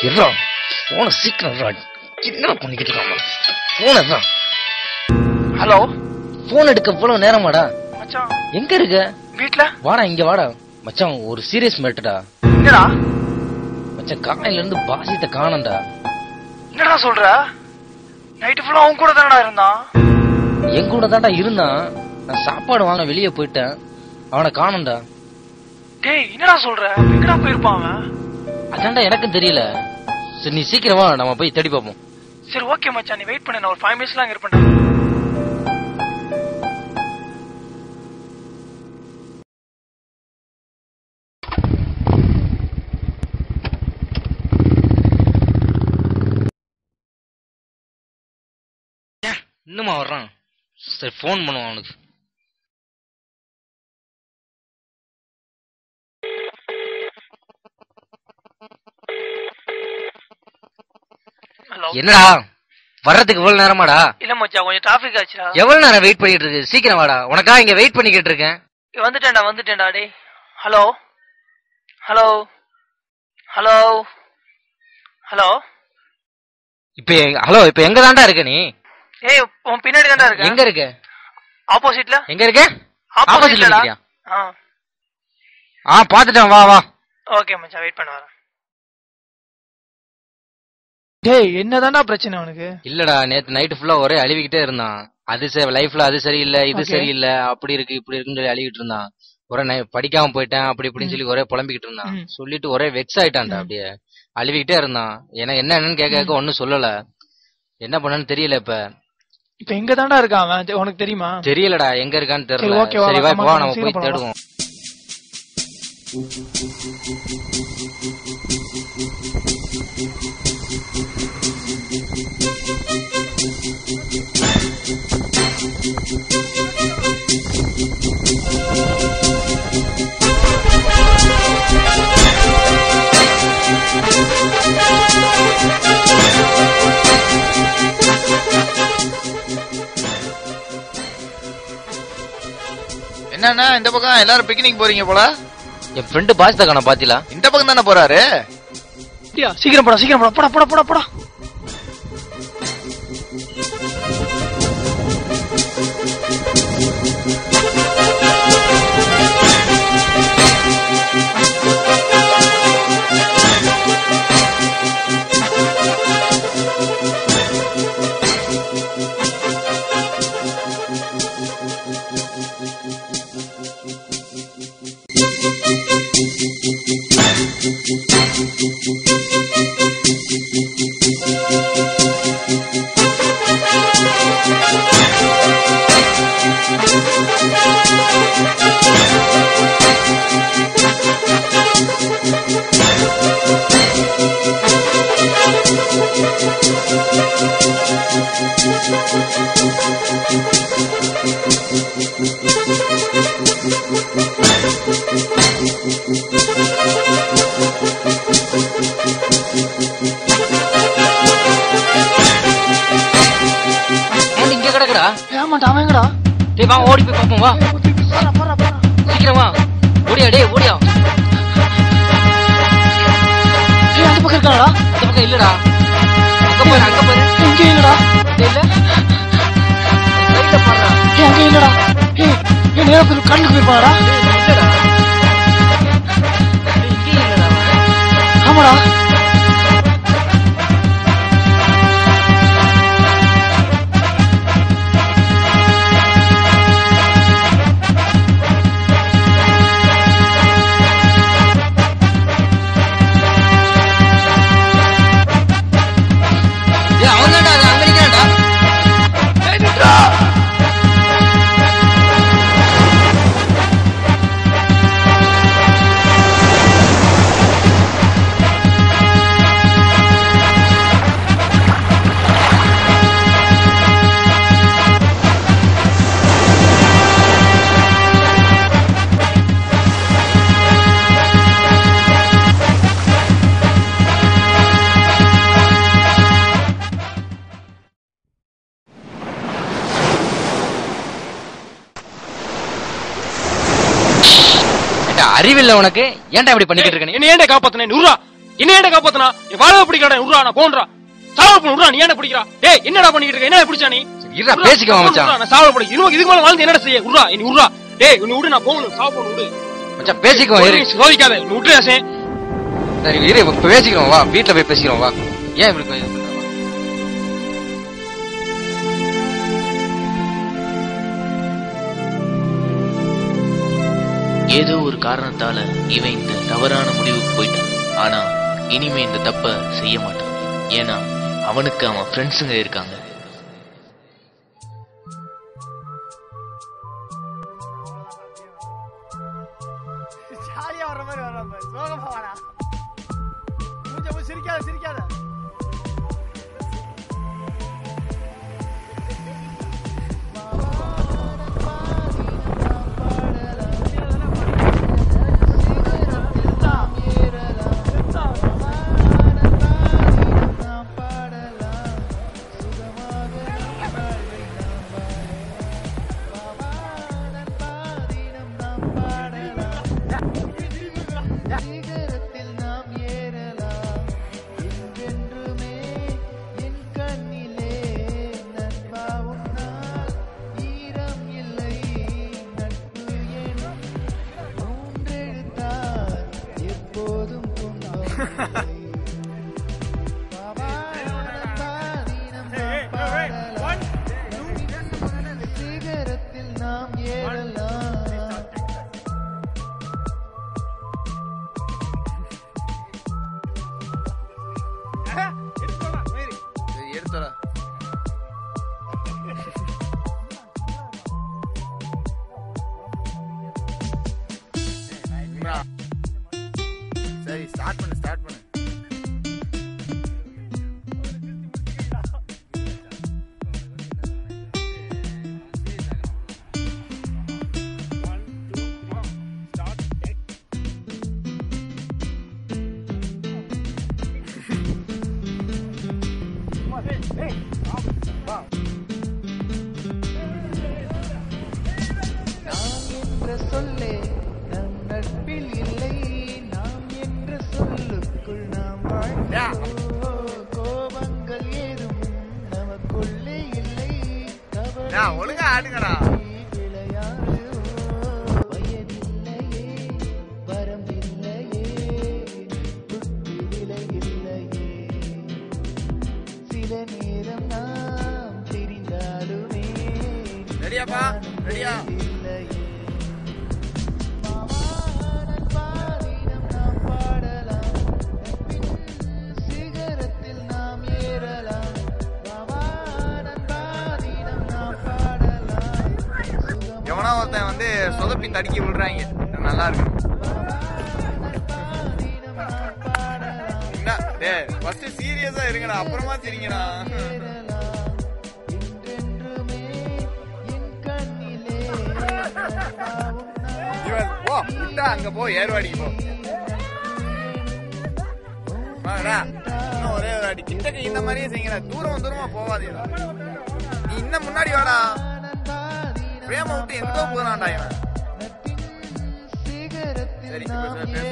இருடா போன சீக்கிரம் இருடா. என்ன பண்ணிக்கிட்டு இருக்கான் போன தான் ஹலோ போன் எடுக்க இவ்வளவு நேரமாடா மச்சான் எங்க இருக்க வீட்ல வாடா இங்க வாடா மச்சான் ஒரு சீரியஸ் மேட்டடா என்னடா மச்சான் காலையில இருந்து பாசித்த காணண்டா என்னடா சொல்ற நைட்டு ஃபுல்லா அவன் கூட தானடா இருந்தான் என் கூட தான்டா இருந்தான் நான் சாப்பாடு வாங்க வெளியே போயிட்டேன் அவனை காணண்டா டேய் என்னடா சொல்ற எங்கடா போயிருப்பான் அவன் அதான்டா எனக்கும் தெரியல சரி நீ சீக்கிரம் வா நம்ம போய் தேடி பார்ப்போம் சரி ஓகே மச்சான் நீ வெயிட் பண்ணு நான் ஒரு ஃபைவ் மினிட்ஸ்ல அங்க இருப்பேன்டா இன்னுமா வர்றான் சரி ஃபோன் பண்ணுவான் அவனுக்கு ஹலோ என்னடா வர்றதுக்கு இவ்வளவு நேரமாடா இல்ல மச்சான் கொஞ்சம் டிராஃபிக் ஆச்சுடா எவ்வளவு நேரம் வெயிட் பண்ணிட்டு இருக்கு சீக்கிரம் வாடா உனக்கா இங்க வெயிட் பண்ணிக்கிட்டு இருக்கேன் வந்துட்டேன்டா வந்துட்டேன்டா டேய் ஹலோ ஹலோ ஹலோ ஹலோ இப்ப எங்க- ஹலோ இப்ப எங்க தான்டா இருக்க நீ ஏய் உன் பின்னாடி தான்டா இருக்க எங்க இருக்க ஆப்போசிட்ல எங்க இருக்க ஆப்போசிட்லடா ஆப்போசிட்ல இருக்கியா ஆ ஆ பாத்துட்டேன் வா வா ஓகே மச்சான் வெயிட் பண்ண வரேன் டேய் என்னதான்டா பிரச்சனை அவனுக்கு இல்லடா நேத்து நைட் ஃபுல்லா ஒரே அழுவிக்கிட்டே இருந்தான் அது சரி லைஃப்ல அது சரியில்லை இது Okay. சரியில்லை அப்படி இருக்கு இப்படி இருக்குன்னு சொல்லி அழுகிட்டு இருந்தான் ஒரே நை- படிக்காம போயிட்டேன் அப்படி இப்படின்னு சொல்லி ஒரே புலம்பிக்கிட்டு இருந்தான் ம். சொல்லிட்டு ஒரே வெக்ஸ் ஆயிட்டான்டா ம். அப்படியே அழுவிக்கிட்டே இருந்தான் ஏன்னா என்ன என்னன்னு கேட்க கேட்க ஒன்னும் சொல்லல என்ன பண்ணன்னு தெரியல இப்ப இப்ப எங்க தான்டா இருக்கான் அவன் தெ- உனக்கு தெரியுமா தெரியலடா எங்க இருக்கான்னு சரி, தெரியல okay, வா, சரி வா நம்ம இப்ப வா நம்ம சீக்கிரம் போய் போலாம், வா. தேடுவோம் என்னண்ணா இந்த பக்கம் எல்லாரும் பிக்னிக் போறீங்க போல என் ஃப்ரெண்டு பாஸ்தா காண பாத்தீங்களா இந்த பக்கம் தானே போறாரு அப்படியா சீக்கிரம் போடா சீக்கிரம் போடா போடா போடா போடா போடா ஏன்டா இங்க கிடக்குடா ஏமாட்டா அவன் எங்கடா டேய் வா ஓடி போய் பாப்போம் வா போடா போடா போடா சீக்கிரம் வா ஓடியா டேய் ஓடியா ஏய் அந்த பக்கம் இருக்காடா அந்த பக்கம் இல்லடா அங்க பாரு அங்க பாரு எங்க இல்லடா டேய், இல்ல ரைட்ல பாருடா ஏய் அங்க இல்லடா ஏய் ஏய் நேரா போய் கடலுக்கு போயிருப்பாடா டேய், இல்லடா டேய், இங்கேயும் இல்லடா அவன். ஆமாடா டேய், அவன் தான்டா அது அங்க நிக்கிறான்டா ஏய் நின்றா ஏன்டா அறிவில்ல உனக்கு ஏன்டா இப்படி பண்ணிக்கிட்டு இருக்க நீ என்ன ஏன்டா காப்பாத்துனே நூறா என்ன ஏன்டா காப்பாத்தனா என் வாழ பிடிக்கடா விடுறா நான் போன்றா சாவ பண்ண விடுறா நீ என்ன பிடிக்கிறா டேய் என்னடா பண்ணிட்டு இருக்க என்ன பிடிச்சா நீ இருடா, பேசிக்குவோம் மச்சான். நான் சாவ பண்ணி இன்னும் இதுக்கு மேல வாழ்ந்து என்னடா செய்ய விடுறா நீ விடுறா டேய் நீ விடு நான் போகணும் சாவ பண்ண விடு மச்சான் பேசிக்குவோம் இரு சோதிக்காத நீ விட்டுறா சே சரி இரு இப்ப பேசிக்கிறோம் வா வீட்டுல போய் பேசிக்கிறோம் வா ஏன் இப்படி இது பண்ற, வா. ஏதோ ஒரு காரணத்தால இவன் இந்த தவறான முடிவுக்கு போயிட்டான் ஆனா இனிமே இந்த தப்ப செய்ய மாட்டான் ஏன்னா அவனுக்கு அவன் ஃப்ரெண்ட்ஸுங்க இருக்காங்க ஜாலியா வர்ற மாதிரி வர்ற சோகமா வாடா மூஞ்ச போய் சிரிக்காத சிரிக்காத சிகரத்தில் நாம் ஏறலாம் என்றென்றுமே என் கண்ணிலே நண்பா உன்னால் ஈரம் இல்லை நட்பு எனும் மூன்றெழுத்தால் எப்போதும் துன்பம் இல்லை. பாபா, நண்பா, தினம் நாம் பாடலாம். சிகரத்தில் நாம் ஏறலாம் சரி எடுத்துடா சரி ஸ்டார்ட் பண்ணு ஸ்டார்ட் பண்ணு நாம் என்ற சொல்லே நம் நட்பில் இல்லை நாம் என்ற சொல்லுக்குள் நாம் வாழ்ந்தோம் கோபங்கள் ஏதும் நமக்குள்ளே இல்லை டா, ஒழுங்கா ஆடுங்கடா. விளையாடுவோம் வயதில்லையே வரம்பில்லையே புத்தி விலையில்லையே சில நேரம் நாம் தெரிந்தாலுமே ரெடியாப்பா ரெடியா இல்லையே மாமானன் பாதினம் நாம் பாடலாம் நட்பின் சிகரத்தில் நாம் ஏறலாம் மாமானன் பாதினம் நாம் பாடலாம் எவனா ஒருத்தன் வந்து சொதப்பி தடுக்கி விடுறாங்க நல்லா இருக்கு பாதினம் நாம் பாடலாம் என்ன டேய் ஃபர்ஸ்ட் சீரியஸா இருங்கடா அப்புறமா சிரிங்கடா ஏறலாம் என்றென்றுமே என் கண்ணிலே நண்பாவும் நான் இவன் போ விட்டா அங்க போ ஏர்வாடிக்கு போ வாடா இன்னும் ஒரே ஒரு அடி கிட்டக்க இந்த மாதிரியே செய்யுங்கடா தூரம் தூரமா போவாதீங்க நீ இன்னும் முன்னாடி வாடா பிரேம விட்டு எங்கோ போறான்டா இவன் சிகரத்தில் சரி இப்ப நாம் பேச